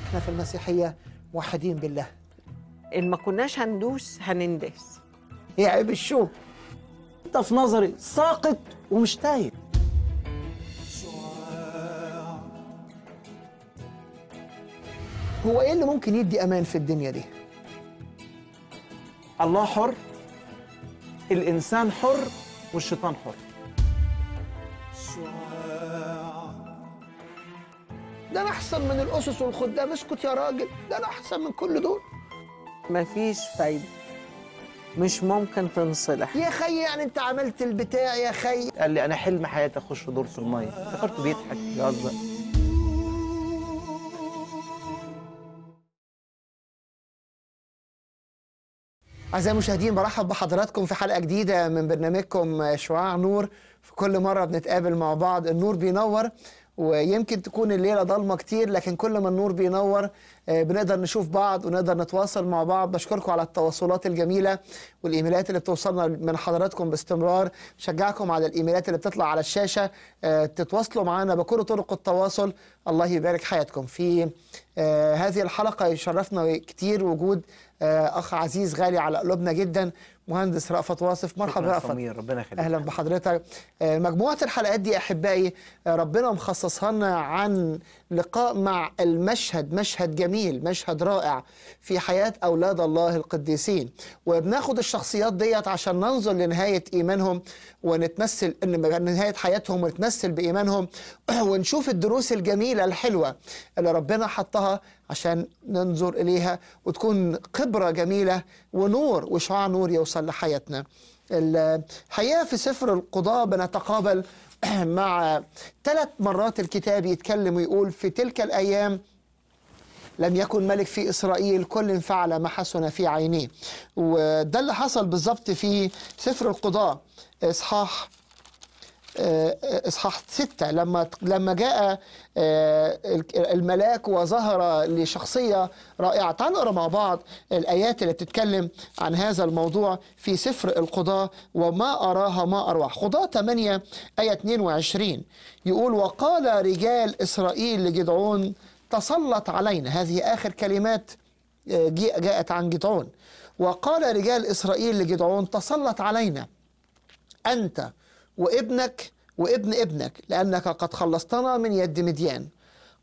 احنا في المسيحيه موحدين بالله إن ما كناش هندوس هنندس هي عيب الشوك انت في نظري ساقط ومش تايه هو ايه اللي ممكن يدي امان في الدنيا دي الله حر الانسان حر والشيطان حر ده انا احسن من الاسس والخدام اسكت يا راجل ده انا احسن من كل دول مفيش فايدة مش ممكن تنصلح يا خي يعني انت عملت البتاع يا خي قال لي انا حلم حياتي اخش دور في الميه افتكرته بيضحك بيهزر أعزائي المشاهدين برحب بحضراتكم في حلقة جديدة من برنامجكم شعاع نور في كل مرة بنتقابل مع بعض النور بينور ويمكن تكون الليلة ضلمة كتير لكن كل ما النور بينور آه، بنقدر نشوف بعض ونقدر نتواصل مع بعض بشكركم على التواصلات الجميلة والإيميلات اللي بتوصلنا من حضراتكم باستمرار بشجعكم على الإيميلات اللي بتطلع على الشاشة آه، تتواصلوا معنا بكل طرق التواصل الله يبارك حياتكم في آه، هذه الحلقة يشرفنا كتير وجود آه، أخ عزيز غالي على قلوبنا جدا مهندس رأفت واصف مرحبا شكراً يا رأفت سمير ربنا يخليك اهلا بحضرتك آه، مجموعه الحلقات دي احبائي آه، ربنا مخصصها لنا عن لقاء مع المشهد مشهد جميل مشهد رائع في حياه اولاد الله القديسين وبناخد الشخصيات ديت عشان ننظر لنهايه ايمانهم ونتمثل ان نهايه حياتهم ونتمثل بايمانهم ونشوف الدروس الجميله الحلوه اللي ربنا حطها عشان ننظر اليها وتكون خبره جميله ونور وشعاع نور يوصل لحياتنا الحقيقه في سفر القضاء بنتقابل مع ثلاث مرات الكتاب يتكلم ويقول في تلك الايام لم يكن ملك في اسرائيل كل فعل ما حسن في عينيه وده اللي حصل بالظبط في سفر القضاء اصحاح آه، اصحاح ستة لما لما جاء آه، الملاك وظهر لشخصية رائعة تعالوا نقرا مع بعض الآيات اللي بتتكلم عن هذا الموضوع في سفر القضاء وما أراها ما أروع قضاء 8 آية 22 يقول وقال رجال إسرائيل لجدعون تسلط علينا هذه آخر كلمات آه، جي- جاءت عن جدعون وقال رجال إسرائيل لجدعون تسلط علينا أنت وابنك وابن ابنك لأنك قد خلصتنا من يد مديان